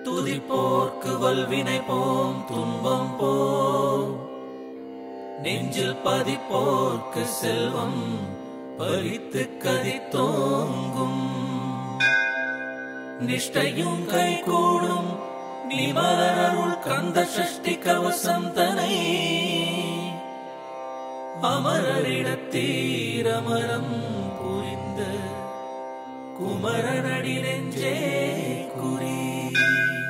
துதிப்போர்க்கு வல்வினை போம் துன்பம் போம் நெஞ்சில் பதிப்போர்க்கு செல்வம் பறித்து கதித்தோங்கும் நிஷ்டையும் கை கூடும் நிமலருள் கந்த சஷ்டி கவசம் தனை அமரரிடத்தீரமரம் புரிந்த குமரனடி நெஞ்சே குறி